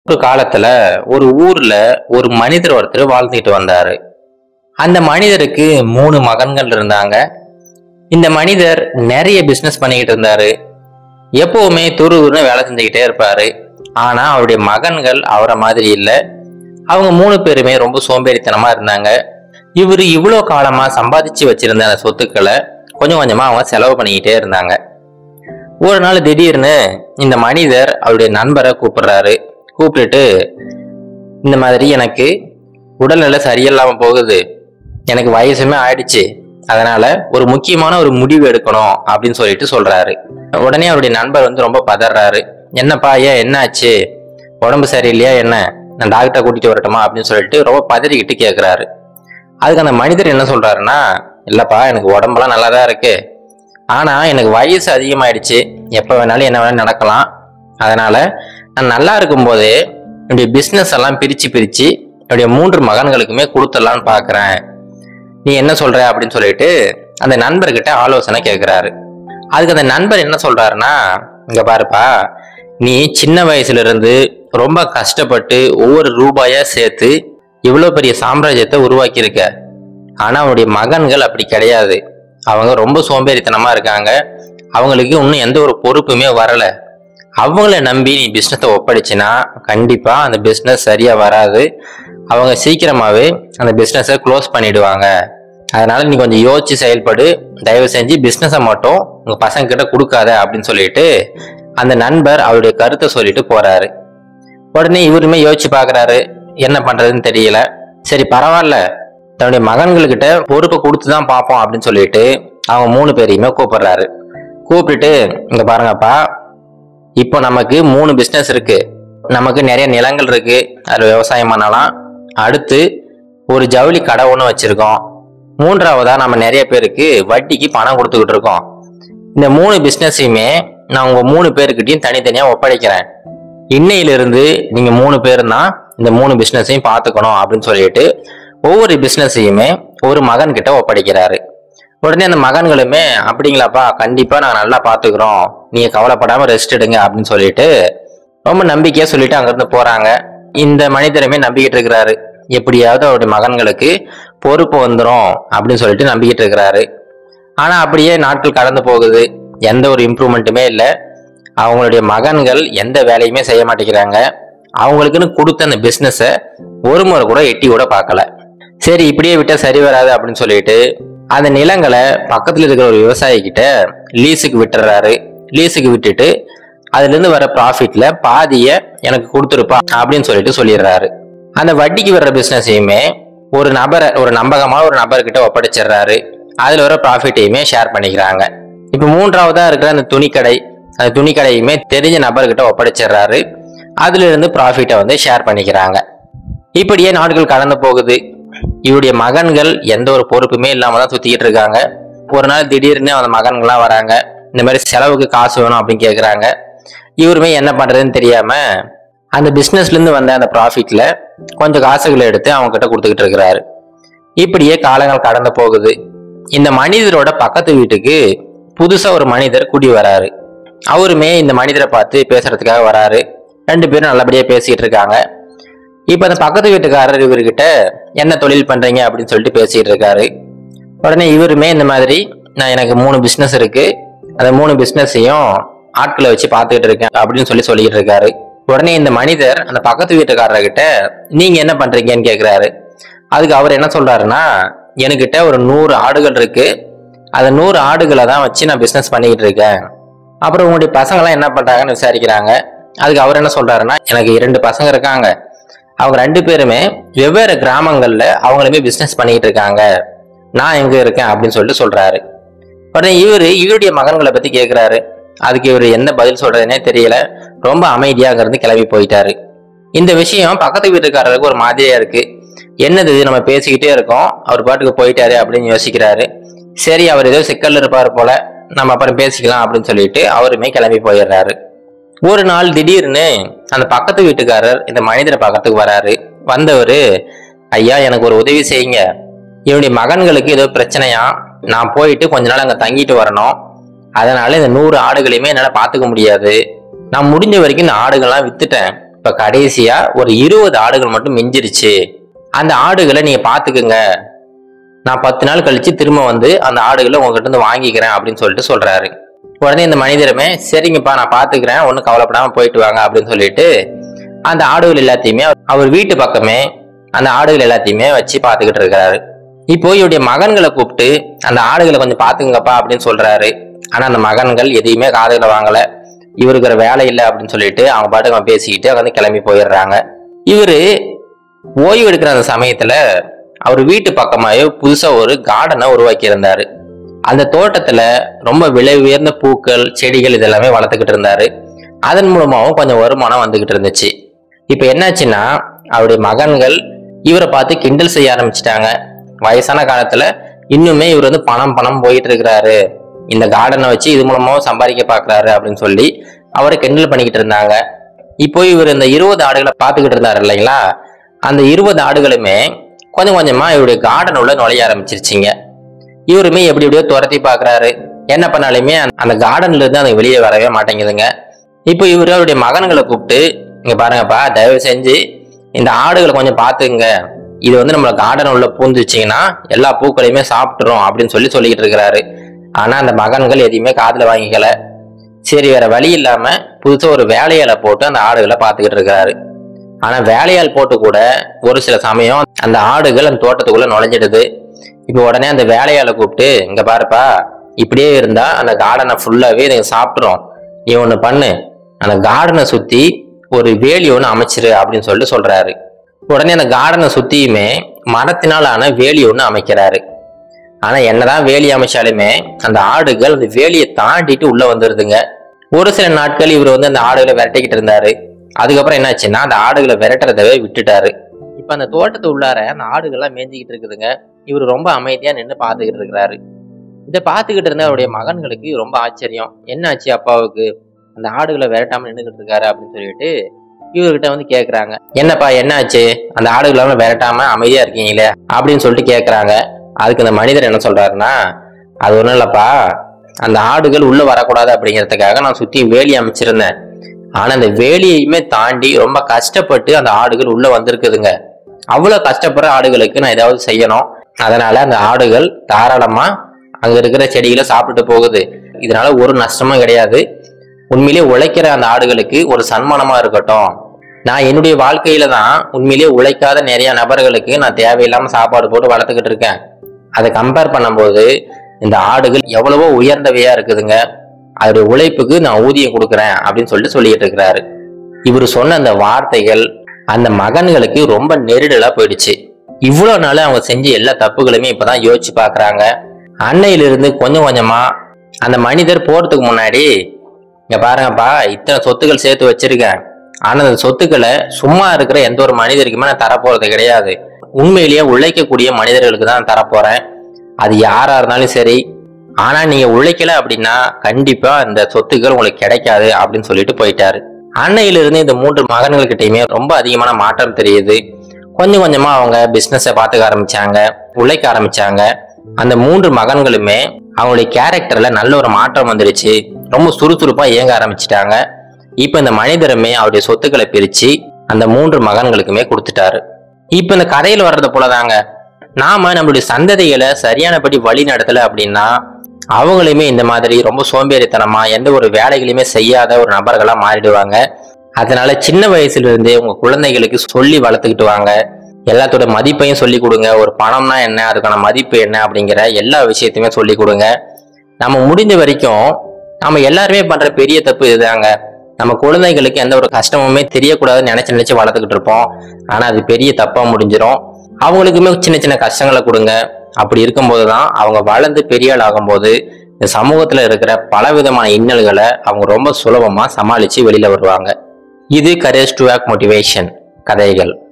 ஒரு காலத்துல ஒரு ஊர்ல ஒரு மனிதர் ஒருத்தர் வாழ்ந்துட்டு வந்தாரு அந்த மனிதருக்கு மூணு மகன்கள் இருந்தாங்க இந்த மனிதர் நிறைய பிசினஸ் பண்ணிக்கிட்டு இருந்தாரு எப்பவுமே துருதுன்னு வேலை செஞ்சுக்கிட்டே இருப்பாரு ஆனா அவருடைய மகன்கள் அவரை மாதிரி இல்லை அவங்க மூணு பேருமே ரொம்ப சோம்பேறித்தனமா இருந்தாங்க இவர் இவ்வளோ காலமா சம்பாதிச்சு வச்சிருந்த அந்த சொத்துக்களை கொஞ்சம் கொஞ்சமா அவங்க செலவு பண்ணிக்கிட்டே இருந்தாங்க ஒரு நாள் திடீர்னு இந்த மனிதர் அவருடைய நண்பரை கூப்பிடுறாரு கூப்பிட்டுட்டு இந்த மாதிரி எனக்கு உடல்நிலை சரியில்லாம போகுது எனக்கு வயசுமே ஆயிடுச்சு அதனால ஒரு முக்கியமான ஒரு முடிவு எடுக்கணும் அப்படின்னு சொல்லிட்டு சொல்றாரு உடனே அவருடைய நண்பர் வந்து ரொம்ப பதறாரு என்னப்பா ஏன் என்ன ஆச்சு உடம்பு சரியில்லையா என்ன நான் டாக்டரை கூட்டிட்டு வரட்டுமா அப்படின்னு சொல்லிட்டு ரொம்ப பதறிக்கிட்டு கேட்குறாரு அதுக்கு அந்த மனிதர் என்ன சொல்றாருன்னா இல்லப்பா எனக்கு உடம்பெல்லாம் நல்லா தான் இருக்கு ஆனா எனக்கு வயசு அதிகமாயிடுச்சு எப்போ வேணாலும் என்ன வேணாலும் நடக்கலாம் அதனால நான் நல்லா இருக்கும்போதே என்னுடைய பிஸ்னஸ் எல்லாம் பிரிச்சு பிரிச்சு என்னுடைய மூன்று மகன்களுக்குமே கொடுத்துடலான்னு பார்க்கறேன் நீ என்ன சொல்ற அப்படின்னு சொல்லிட்டு அந்த நண்பர்கிட்ட ஆலோசனை கேட்குறாரு அதுக்கு அந்த நண்பர் என்ன சொல்றாருன்னா இங்க பாருப்பா நீ சின்ன வயசுல இருந்து ரொம்ப கஷ்டப்பட்டு ஒவ்வொரு ரூபாயா சேர்த்து இவ்வளோ பெரிய சாம்ராஜ்யத்தை உருவாக்கியிருக்க ஆனா அவனுடைய மகன்கள் அப்படி கிடையாது அவங்க ரொம்ப சோம்பேறித்தனமா இருக்காங்க அவங்களுக்கு இன்னும் எந்த ஒரு பொறுப்புமே வரல அவங்கள நம்பி நீ பிஸ்னஸை ஒப்படைச்சினா கண்டிப்பா அந்த பிஸ்னஸ் சரியா வராது அவங்க சீக்கிரமாவே அந்த பிஸ்னஸை க்ளோஸ் பண்ணிடுவாங்க அதனால நீ கொஞ்சம் யோசிச்சு செயல்படு தயவு செஞ்சு பிஸ்னஸை மட்டும் உங்க பசங்க கிட்ட கொடுக்காத அப்படின்னு சொல்லிட்டு அந்த நண்பர் அவருடைய கருத்தை சொல்லிட்டு போறாரு உடனே இவருமே யோசிச்சு பார்க்கறாரு என்ன பண்றதுன்னு தெரியல சரி பரவாயில்ல தன்னுடைய மகன்கள்கிட்ட பொறுப்பை கொடுத்து தான் பார்ப்போம் அப்படின்னு சொல்லிட்டு அவங்க மூணு பேரையுமே கூப்பிடுறாரு கூப்பிட்டுட்டு இங்க பாருங்கப்பா இப்போ நமக்கு மூணு பிஸ்னஸ் இருக்கு நமக்கு நிறைய நிலங்கள் இருக்கு அதில் விவசாயம் பண்ணலாம் அடுத்து ஒரு ஜவுளி கடை ஒன்று வச்சிருக்கோம் மூன்றாவதா நம்ம நிறைய பேருக்கு வட்டிக்கு பணம் கொடுத்துக்கிட்டு இருக்கோம் இந்த மூணு பிஸ்னஸையுமே நான் உங்க மூணு பேருக்கிட்டையும் தனித்தனியாக ஒப்படைக்கிறேன் இன்னையிலிருந்து நீங்க மூணு பேரும் தான் இந்த மூணு பிஸ்னஸையும் பார்த்துக்கணும் அப்படின்னு சொல்லிட்டு ஒவ்வொரு பிஸ்னஸையுமே ஒரு மகன் கிட்ட ஒப்படைக்கிறாரு உடனே அந்த மகன்களுமே அப்படிங்களாப்பா கண்டிப்பா நாங்க நல்லா பாத்துக்கிறோம் நீங்க கவலைப்படாம ரெஸ்ட் எடுங்க அப்படின்னு சொல்லிட்டு ரொம்ப நம்பிக்கையா சொல்லிட்டு அங்கிருந்து போறாங்க இந்த மனிதருமே நம்பிக்கிட்டு இருக்கிறாரு எப்படியாவது அவருடைய மகன்களுக்கு பொறுப்பு வந்துடும் அப்படின்னு சொல்லிட்டு நம்பிக்கிட்டு இருக்கிறாரு ஆனா அப்படியே நாட்கள் கடந்து போகுது எந்த ஒரு இம்ப்ரூவ்மெண்ட்டுமே இல்லை அவங்களுடைய மகன்கள் எந்த வேலையுமே செய்ய மாட்டேங்கிறாங்க அவங்களுக்குன்னு கொடுத்த அந்த பிஸ்னஸை ஒரு முறை கூட எட்டி கூட பார்க்கல சரி இப்படியே விட்டா சரி வராது அப்படின்னு சொல்லிட்டு அந்த நிலங்களை பக்கத்துல இருக்கிற ஒரு விவசாயி கிட்ட லீஸுக்கு விட்டுறாரு லீஸுக்கு விட்டுட்டு அதுல இருந்து வர ப்ராஃபிட்ல பாதிய எனக்கு கொடுத்துருப்பா அப்படின்னு சொல்லிட்டு சொல்லிடுறாரு அந்த வட்டிக்கு வர்ற பிசினஸையுமே ஒரு நபரை ஒரு நம்பகமான ஒரு நபர்கிட்ட ஒப்படைச்சிடுறாரு அதுல வர ப்ராஃபிட்டையுமே ஷேர் பண்ணிக்கிறாங்க இப்போ மூன்றாவதா இருக்கிற அந்த துணிக்கடை அந்த துணிக்கடையுமே தெரிஞ்ச நபர்கிட்ட ஒப்படைச்சிடுறாரு அதுல இருந்து ப்ராஃபிட்டை வந்து ஷேர் பண்ணிக்கிறாங்க இப்படியே நாட்கள் கடந்து போகுது இவருடைய மகன்கள் எந்த ஒரு பொறுப்புமே இல்லாம தான் சுத்திக்கிட்டு இருக்காங்க ஒரு நாள் திடீர்னு அந்த மகன்கள்லாம் வராங்க இந்த மாதிரி செலவுக்கு காசு வேணும் அப்படின்னு கேக்குறாங்க இவருமே என்ன பண்றதுன்னு தெரியாம அந்த பிசினஸ்ல இருந்து வந்த அந்த ப்ராஃபிட்ல கொஞ்சம் காசுகளை எடுத்து அவங்க கிட்ட கொடுத்துக்கிட்டு இருக்கிறாரு இப்படியே காலங்கள் கடந்து போகுது இந்த மனிதரோட பக்கத்து வீட்டுக்கு புதுசா ஒரு மனிதர் குடி வராரு அவருமே இந்த மனிதரை பார்த்து பேசுறதுக்காக வராரு ரெண்டு பேரும் நல்லபடியா பேசிக்கிட்டு இருக்காங்க இப்ப அந்த பக்கத்து வீட்டுக்காரர் இவர்கிட்ட என்ன தொழில் பண்றீங்க அப்படின்னு சொல்லிட்டு பேசிட்டு இருக்காரு உடனே இவருமே இந்த மாதிரி நான் எனக்கு மூணு பிசினஸ் இருக்கு அந்த மூணு பிசினஸையும் ஆட்களை வச்சு பார்த்துக்கிட்டு இருக்கேன் அப்படின்னு சொல்லி சொல்லிட்டு இருக்காரு உடனே இந்த மனிதர் அந்த பக்கத்து வீட்டுக்காரர்கிட்ட நீங்க என்ன பண்றீங்கன்னு கேக்குறாரு அதுக்கு அவர் என்ன சொல்றாருன்னா என்கிட்ட ஒரு நூறு ஆடுகள் இருக்கு அந்த நூறு ஆடுகளை தான் வச்சு நான் பிசினஸ் பண்ணிக்கிட்டு இருக்கேன் அப்புறம் உங்களுடைய பசங்களாம் என்ன பண்றாங்கன்னு விசாரிக்கிறாங்க அதுக்கு அவர் என்ன சொல்றாருன்னா எனக்கு இரண்டு பசங்க இருக்காங்க அவங்க ரெண்டு பேருமே வெவ்வேறு கிராமங்கள்ல அவங்களுமே பிசினஸ் பண்ணிட்டு இருக்காங்க நான் எங்க இருக்கேன் அப்படின்னு சொல்லிட்டு சொல்றாரு உடனே இவரு இவருடைய மகன்களை பத்தி கேக்குறாரு அதுக்கு இவர் என்ன பதில் சொல்றதுனே தெரியல ரொம்ப அமைதியா அங்கிருந்து கிளம்பி போயிட்டாரு இந்த விஷயம் பக்கத்து வீட்டுக்காரருக்கு ஒரு மாதிரியா இருக்கு என்னது இது நம்ம பேசிக்கிட்டே இருக்கோம் அவர் பாட்டுக்கு போயிட்டாரு அப்படின்னு யோசிக்கிறாரு சரி அவர் ஏதோ சிக்கல் இருப்பாரு போல நம்ம அப்புறம் பேசிக்கலாம் அப்படின்னு சொல்லிட்டு அவருமே கிளம்பி போயிடுறாரு ஒரு நாள் திடீர்னு அந்த பக்கத்து வீட்டுக்காரர் இந்த மனிதரை பக்கத்துக்கு வராரு வந்தவர் ஐயா எனக்கு ஒரு உதவி செய்யுங்க என்னுடைய மகன்களுக்கு ஏதோ பிரச்சனையா நான் போயிட்டு கொஞ்ச நாள் அங்கே தங்கிட்டு வரணும் அதனால இந்த நூறு ஆடுகளையுமே என்னால் பார்த்துக்க முடியாது நான் முடிஞ்ச வரைக்கும் இந்த ஆடுகள்லாம் வித்துட்டேன் இப்ப கடைசியா ஒரு இருபது ஆடுகள் மட்டும் மிஞ்சிருச்சு அந்த ஆடுகளை நீங்க பாத்துக்குங்க நான் பத்து நாள் கழிச்சு திரும்ப வந்து அந்த ஆடுகளை உங்ககிட்ட இருந்து வாங்கிக்கிறேன் அப்படின்னு சொல்லிட்டு சொல்றாரு உடனே இந்த மனிதருமே சரிங்கப்பா நான் பாத்துக்கிறேன் ஒன்றும் கவலைப்படாம போயிட்டு வாங்க அப்படின்னு சொல்லிட்டு அந்த ஆடுகள் எல்லாத்தையுமே அவர் வீட்டு பக்கமே அந்த ஆடுகள் எல்லாத்தையுமே வச்சு பார்த்துக்கிட்டு இருக்காரு இப்போ இவருடைய மகன்களை கூப்பிட்டு அந்த ஆடுகளை கொஞ்சம் பாத்துங்கப்பா அப்படின்னு சொல்றாரு ஆனா அந்த மகன்கள் எதையுமே காதுல வாங்கல இவருக்கு ஒரு வேலை இல்லை அப்படின்னு சொல்லிட்டு அவங்க பாட்டுக்கு அவன் பேசிக்கிட்டு அவங்க வந்து கிளம்பி போயிடுறாங்க இவரு ஓய்வு எடுக்கிற அந்த சமயத்துல அவர் வீட்டு பக்கமாவே புதுசா ஒரு கார்டனை உருவாக்கி இருந்தாரு அந்த தோட்டத்துல ரொம்ப விலை உயர்ந்த பூக்கள் செடிகள் இதெல்லாமே வளர்த்துக்கிட்டு இருந்தாரு அதன் மூலமாவும் கொஞ்சம் வருமானம் வந்துகிட்டு இருந்துச்சு இப்ப என்னாச்சுன்னா அவருடைய மகன்கள் இவரை பார்த்து கிண்டல் செய்ய ஆரம்பிச்சிட்டாங்க வயசான காலத்துல இன்னுமே இவர் வந்து பணம் பணம் போயிட்டு இருக்கிறாரு இந்த கார்டனை வச்சு இது மூலமாவும் சம்பாதிக்க பாக்குறாரு அப்படின்னு சொல்லி அவரை கிண்டல் பண்ணிக்கிட்டு இருந்தாங்க இப்போ இவர் இந்த இருபது ஆடுகளை பார்த்துக்கிட்டு இருந்தாரு இல்லைங்களா அந்த இருபது ஆடுகளுமே கொஞ்சம் கொஞ்சமா இவருடைய கார்டன் உள்ள நுழைய ஆரம்பிச்சிருச்சிங்க இவருமே எப்படி எப்படியோ துரத்தி பார்க்கறாரு என்ன பண்ணாலுமே அந்த- அந்த கார்டன்ல இருந்து அது வெளியே வரவே மாட்டேங்குதுங்க இப்போ இவரு அவருடைய மகன்களை கூப்பிட்டு இங்க பாருங்கப்பா தயவு செஞ்சு இந்த ஆடுகளை கொஞ்சம் பார்த்துங்க இது வந்து நம்மள கார்டன் உள்ள பூந்துச்சிங்கன்னா எல்லா பூக்களையுமே சாப்பிட்டுரும் அப்படின்னு சொல்லி சொல்லிக்கிட்டு இருக்கிறாரு ஆனா அந்த மகன்கள் எதையுமே காதுல வாங்கிக்கல சரி வேற வழி இல்லாம புதுசா ஒரு வேலையாளை போட்டு அந்த ஆடுகளை பார்த்துக்கிட்டு இருக்கிறாரு ஆனா வேலையாள் போட்டு கூட ஒரு சில சமயம் அந்த ஆடுகள் அந்த தோட்டத்துக்குள்ள நுழைஞ்சிடுது இப்போ உடனே அந்த வேலையாளை கூப்பிட்டு இங்க பாருப்பா இப்படியே இருந்தா அந்த கார்டனை ஃபுல்லாவே இதுங்க சாப்பிட்டுரும் நீ ஒண்ணு பண்ணு அந்த கார்டனை சுத்தி ஒரு வேலி ஒன்று அமைச்சிரு அப்படின்னு சொல்லிட்டு சொல்றாரு உடனே அந்த கார்டனை சுத்தியுமே மரத்தினால் ஆன வேலி ஒன்று அமைக்கிறாரு ஆனா என்னதான் வேலி அமைச்சாலுமே அந்த ஆடுகள் அந்த வேலியை தாண்டிட்டு உள்ள வந்துருதுங்க ஒரு சில நாட்கள் இவர் வந்து அந்த ஆடுகளை விரட்டிக்கிட்டு இருந்தாரு அதுக்கப்புறம் என்னாச்சுன்னா அந்த ஆடுகளை விரட்டுறதவே விட்டுட்டாரு இப்ப அந்த தோட்டத்து உள்ளார அந்த ஆடுகள்லாம் மேய்ஞ்சிக்கிட்டு இருக்குதுங்க இவர் ரொம்ப அமைதியா நின்று பார்த்துக்கிட்டு இருக்கிறாரு இதை பார்த்துக்கிட்டு இருந்த அவருடைய மகன்களுக்கு ரொம்ப ஆச்சரியம் என்ன ஆச்சு அப்பாவுக்கு அந்த ஆடுகளை விரட்டாம நின்றுகிட்டு இருக்காரு அப்படின்னு சொல்லிட்டு இவர்கிட்ட வந்து கேக்குறாங்க என்னப்பா என்ன ஆச்சு அந்த ஆடுகளை விரட்டாம அமைதியா இருக்கீங்களே அப்படின்னு சொல்லிட்டு கேக்குறாங்க அதுக்கு அந்த மனிதர் என்ன சொல்றாருன்னா அது ஒண்ணும் இல்லப்பா அந்த ஆடுகள் உள்ள வரக்கூடாது அப்படிங்கிறதுக்காக நான் சுத்தி வேலி அமைச்சிருந்தேன் ஆனா அந்த வேலியையுமே தாண்டி ரொம்ப கஷ்டப்பட்டு அந்த ஆடுகள் உள்ள வந்திருக்குதுங்க அவ்வளவு கஷ்டப்படுற ஆடுகளுக்கு நான் ஏதாவது செய்யணும் அதனால அந்த ஆடுகள் தாராளமா அங்க இருக்கிற செடிகளை சாப்பிட்டு போகுது இதனால ஒரு நஷ்டமும் கிடையாது உண்மையிலேயே உழைக்கிற அந்த ஆடுகளுக்கு ஒரு சன்மானமா இருக்கட்டும் நான் என்னுடைய வாழ்க்கையில தான் உண்மையிலேயே உழைக்காத நிறைய நபர்களுக்கு நான் தேவையில்லாம சாப்பாடு போட்டு வளர்த்துக்கிட்டு இருக்கேன் அதை கம்பேர் பண்ணும்போது இந்த ஆடுகள் எவ்வளவோ உயர்ந்தவையா இருக்குதுங்க அதோடைய உழைப்புக்கு நான் ஊதியம் கொடுக்குறேன் அப்படின்னு சொல்லிட்டு சொல்லிட்டு இருக்கிறாரு இவர் சொன்ன அந்த வார்த்தைகள் அந்த மகன்களுக்கு ரொம்ப நெருடலா போயிடுச்சு இவ்வளவு நாள் அவங்க செஞ்ச எல்லா தப்புகளுமே இப்பதான் யோசிச்சு பாக்குறாங்க அன்னையிலிருந்து கொஞ்சம் கொஞ்சமா அந்த மனிதர் போறதுக்கு முன்னாடி இங்க பாருங்கப்பா இத்தனை சொத்துக்கள் சேர்த்து வச்சிருக்கேன் ஆனா அந்த சொத்துக்களை சும்மா இருக்கிற எந்த ஒரு மனிதருக்குமே நான் தரப்போறது கிடையாது உண்மையிலேயே உழைக்கக்கூடிய மனிதர்களுக்கு தான் தரப்போறேன் அது யாரா இருந்தாலும் சரி ஆனா நீங்க உழைக்கல அப்படின்னா கண்டிப்பா அந்த சொத்துக்கள் உங்களுக்கு கிடைக்காது அப்படின்னு சொல்லிட்டு போயிட்டாரு அன்னையிலிருந்து இந்த மூன்று மகன்கள்கிட்டயுமே ரொம்ப அதிகமான மாற்றம் தெரியுது கொஞ்சம் கொஞ்சமா அவங்க பிசினஸை பார்த்துக்க ஆரம்பிச்சாங்க உழைக்க ஆரம்பிச்சாங்க அந்த மூன்று மகன்களுமே அவங்களுடைய கேரக்டர்ல நல்ல ஒரு மாற்றம் வந்துருச்சு ரொம்ப சுறுசுறுப்பா இயங்க ஆரம்பிச்சிட்டாங்க இப்ப இந்த மனிதருமே அவருடைய சொத்துக்களை பிரிச்சு அந்த மூன்று மகன்களுக்குமே கொடுத்துட்டாரு இப்ப இந்த கதையில வர்றது போலதாங்க நாம நம்மளுடைய சந்ததிகளை சரியானபடி வழி நடத்தல அப்படின்னா அவங்களுமே இந்த மாதிரி ரொம்ப சோம்பேறித்தனமா எந்த ஒரு வேலைகளையுமே செய்யாத ஒரு நபர்களா மாறிடுவாங்க அதனால சின்ன வயசுல இருந்தே உங்க குழந்தைகளுக்கு சொல்லி வளர்த்துக்கிட்டு வாங்க எல்லாத்தோட மதிப்பையும் சொல்லி கொடுங்க ஒரு பணம்னா என்ன அதுக்கான மதிப்பு என்ன அப்படிங்கிற எல்லா விஷயத்தையுமே சொல்லி கொடுங்க நம்ம முடிஞ்ச வரைக்கும் நம்ம எல்லாருமே பண்ற பெரிய தப்பு இதுதாங்க நம்ம குழந்தைகளுக்கு எந்த ஒரு கஷ்டமுமே தெரியக்கூடாதுன்னு நினைச்சு நினைச்சு வளர்த்துக்கிட்டு இருப்போம் ஆனா அது பெரிய தப்பா முடிஞ்சிரும் அவங்களுக்குமே சின்ன சின்ன கஷ்டங்களை கொடுங்க அப்படி இருக்கும்போது தான் அவங்க வளர்ந்து பெரிய ஆள் ஆகும்போது இந்த சமூகத்துல இருக்கிற பலவிதமான இன்னல்களை அவங்க ரொம்ப சுலபமா சமாளிச்சு வெளியில வருவாங்க இது கரேஜ் டு ஆக் மோட்டிவேஷன் கதைகள்